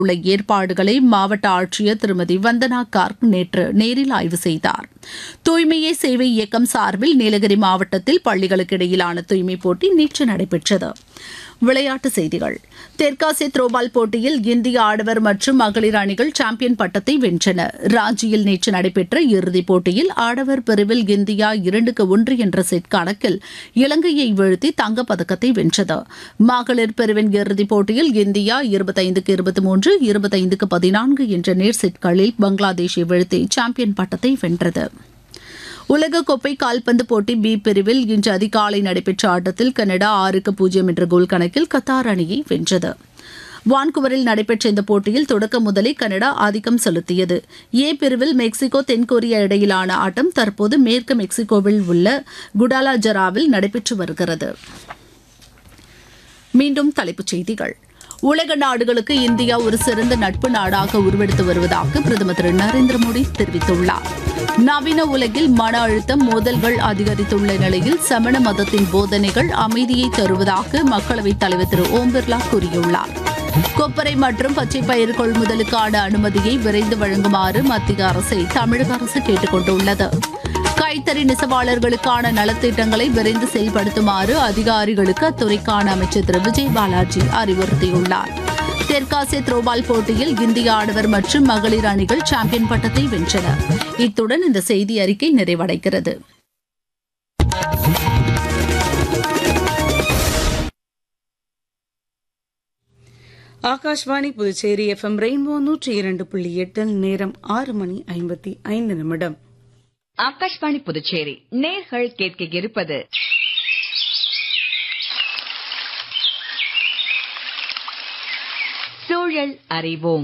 உள்ள ஏற்பாடுகளை மாவட்ட ஆட்சியர் திருமதி வந்தனா கார்க் நேற்று நேரில் ஆய்வு செய்தார் தூய்மையே சேவை இயக்கம் சார்பில் நீலகிரி மாவட்டத்தில் பள்ளிகளுக்கு இடையிலான தூய்மை போட்டி நேற்று நடைபெற்றது விளையாட்டுச் செய்திகள் தெற்காசிய த்ரோபால் போட்டியில் இந்திய ஆடவர் மற்றும் மகளிர் அணிகள் சாம்பியன் பட்டத்தை வென்றன ராஞ்சியில் நேற்று நடைபெற்ற இறுதிப் போட்டியில் ஆடவர் பிரிவில் இந்தியா இரண்டுக்கு ஒன்று என்ற செட் கணக்கில் இலங்கையை வீழ்த்தி தங்கப்பதக்கத்தை வென்றது மகளிர் பிரிவின் இறுதிப் போட்டியில் இந்தியா இருபத்தைந்துக்கு இருபத்தி மூன்று இருபத்தைந்துக்கு பதினான்கு என்ற நேர் செட்களில் பங்களாதேஷை வீழ்த்தி சாம்பியன் பட்டத்தை வென்றது உலகக்கோப்பை கால்பந்து போட்டி பி பிரிவில் இன்று அதிகாலை நடைபெற்ற ஆட்டத்தில் கனடா ஆறுக்கு பூஜ்ஜியம் என்ற கோல் கணக்கில் கத்தார் அணியை வென்றது வான்குவரில் நடைபெற்ற இந்த போட்டியில் தொடக்க முதலே கனடா ஆதிக்கம் செலுத்தியது ஏ பிரிவில் மெக்சிகோ தென்கொரியா இடையிலான ஆட்டம் தற்போது மேற்கு மெக்சிகோவில் உள்ள குடாலாஜராவில் நடைபெற்று வருகிறது மீண்டும் தலைப்புச் செய்திகள் உலக நாடுகளுக்கு இந்தியா ஒரு சிறந்த நட்பு நாடாக உருவெடுத்து வருவதாக பிரதமர் திரு நரேந்திர மோடி தெரிவித்துள்ளார் நவீன உலகில் மன அழுத்தம் மோதல்கள் அதிகரித்துள்ள நிலையில் சமண மதத்தின் போதனைகள் அமைதியை தருவதாக மக்களவைத் தலைவர் திரு ஓம் பிர்லா கூறியுள்ளார் கொப்பரை மற்றும் பச்சை பயிர் கொள்முதலுக்கான அனுமதியை விரைந்து வழங்குமாறு மத்திய அரசை தமிழக அரசு கேட்டுக் கொண்டுள்ளது கைத்தறி நெசவாளர்களுக்கான நலத்திட்டங்களை விரைந்து செயல்படுத்துமாறு அதிகாரிகளுக்கு அத்துறைக்கான அமைச்சர் திரு விஜய் பாலாஜி அறிவுறுத்தியுள்ளார் தெற்காசிய த்ரோபால் போட்டியில் இந்திய ஆடவர் மற்றும் மகளிர் அணிகள் சாம்பியன் பட்டத்தை வென்றன இத்துடன் இந்த செய்தி அறிக்கை நிறைவடைகிறது ஆகாஷ்வாணி புதுச்சேரி எஃப்எம் ரெயின்போ நூற்றி இரண்டு புள்ளி எட்டில் நேரம் ஆறு மணி ஐம்பத்தி ஐந்து நிமிடம் ஆகாஷ்வாணி புதுச்சேரி நேர்கள் கேட்க இருப்பது சூழல் அறிவோம்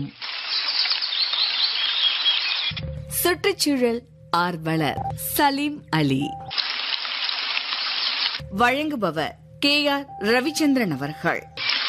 சுற்றுச்சூழல் ஆர்வலர் சலீம் அலி வழங்குபவர் கே ஆர் ரவிச்சந்திரன் அவர்கள்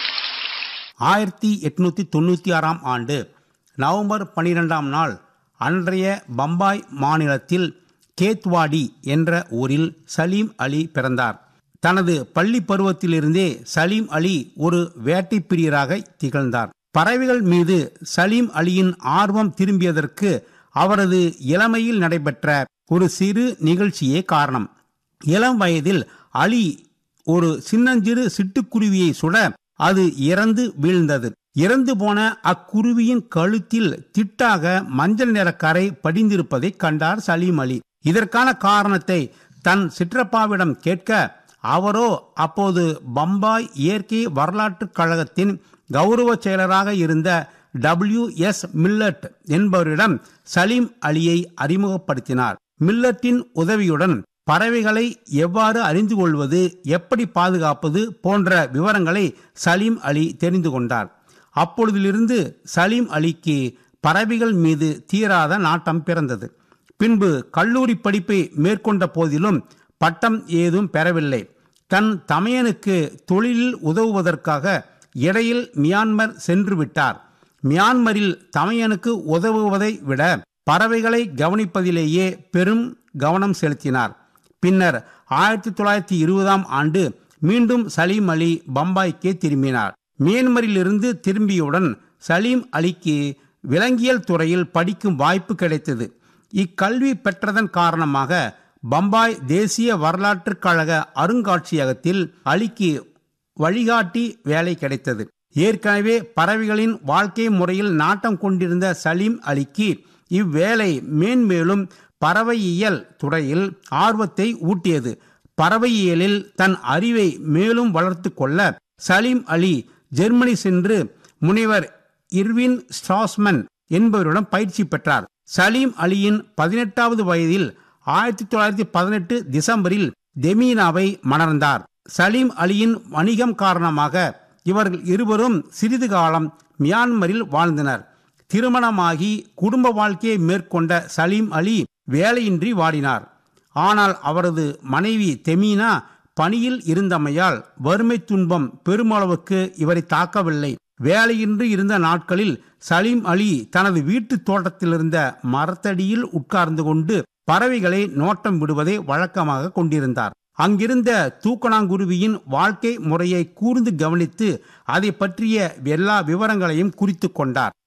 ஆயிரத்தி எட்நூத்தி தொண்ணூத்தி ஆறாம் ஆண்டு நவம்பர் பனிரெண்டாம் நாள் அன்றைய பம்பாய் மாநிலத்தில் கேத்வாடி என்ற ஊரில் சலீம் அலி பிறந்தார் தனது பள்ளி பருவத்திலிருந்தே சலீம் அலி ஒரு வேட்டை பிரியராக திகழ்ந்தார் பறவைகள் மீது சலீம் அலியின் ஆர்வம் திரும்பியதற்கு அவரது இளமையில் நடைபெற்ற ஒரு சிறு நிகழ்ச்சியே காரணம் இளம் வயதில் அலி ஒரு சின்னஞ்சிறு சிட்டுக்குருவியை சுட அது இறந்து வீழ்ந்தது இறந்து போன அக்குருவியின் கழுத்தில் திட்டாக மஞ்சள் நிற கரை படிந்திருப்பதை கண்டார் சலீம் அலி இதற்கான காரணத்தை தன் சிற்றப்பாவிடம் கேட்க அவரோ அப்போது பம்பாய் இயற்கை வரலாற்றுக் கழகத்தின் கௌரவ செயலராக இருந்த டபிள்யூ எஸ் மில்லட் என்பவரிடம் சலீம் அலியை அறிமுகப்படுத்தினார் மில்லட்டின் உதவியுடன் பறவைகளை எவ்வாறு அறிந்து கொள்வது எப்படி பாதுகாப்பது போன்ற விவரங்களை சலீம் அலி தெரிந்து கொண்டார் அப்பொழுதிலிருந்து சலீம் அலிக்கு பறவைகள் மீது தீராத நாட்டம் பிறந்தது பின்பு கல்லூரி படிப்பை மேற்கொண்ட போதிலும் பட்டம் ஏதும் பெறவில்லை தன் தமையனுக்கு தொழிலில் உதவுவதற்காக இடையில் மியான்மர் சென்று விட்டார் மியான்மரில் தமையனுக்கு உதவுவதை விட பறவைகளை கவனிப்பதிலேயே பெரும் கவனம் செலுத்தினார் பின்னர் ஆயிரத்தி தொள்ளாயிரத்தி இருபதாம் ஆண்டு மீண்டும் சலீம் அலி பம்பாய்க்கே திரும்பினார் மியான்மரிலிருந்து திரும்பியவுடன் சலீம் அலிக்கு விலங்கியல் துறையில் படிக்கும் வாய்ப்பு கிடைத்தது இக்கல்வி பெற்றதன் காரணமாக பம்பாய் தேசிய வரலாற்றுக் கழக அருங்காட்சியகத்தில் அலிக்கு வழிகாட்டி வேலை கிடைத்தது ஏற்கனவே பறவைகளின் வாழ்க்கை முறையில் நாட்டம் கொண்டிருந்த சலீம் அலிக்கு இவ்வேலை மேன்மேலும் பறவையியல் துறையில் ஆர்வத்தை ஊட்டியது பறவையியலில் தன் அறிவை மேலும் வளர்த்து கொள்ள சலீம் அலி ஜெர்மனி சென்று முனைவர் இர்வின் ஸ்ட்ராஸ்மன் என்பவரிடம் பயிற்சி பெற்றார் சலீம் அலியின் பதினெட்டாவது வயதில் ஆயிரத்தி தொள்ளாயிரத்தி பதினெட்டு டிசம்பரில் தெமீனாவை மணர்ந்தார் சலீம் அலியின் வணிகம் காரணமாக இவர்கள் இருவரும் சிறிது காலம் மியான்மரில் வாழ்ந்தனர் திருமணமாகி குடும்ப வாழ்க்கையை மேற்கொண்ட சலீம் அலி வேலையின்றி வாடினார் ஆனால் அவரது மனைவி தெமீனா பணியில் இருந்தமையால் வறுமை துன்பம் பெருமளவுக்கு இவரை தாக்கவில்லை வேலையின்றி இருந்த நாட்களில் சலீம் அலி தனது வீட்டு தோட்டத்தில் இருந்த மரத்தடியில் உட்கார்ந்து கொண்டு பறவைகளை நோட்டம் விடுவதை வழக்கமாக கொண்டிருந்தார் அங்கிருந்த தூக்கணாங்குருவியின் வாழ்க்கை முறையை கூர்ந்து கவனித்து அதை பற்றிய எல்லா விவரங்களையும் குறித்து கொண்டார்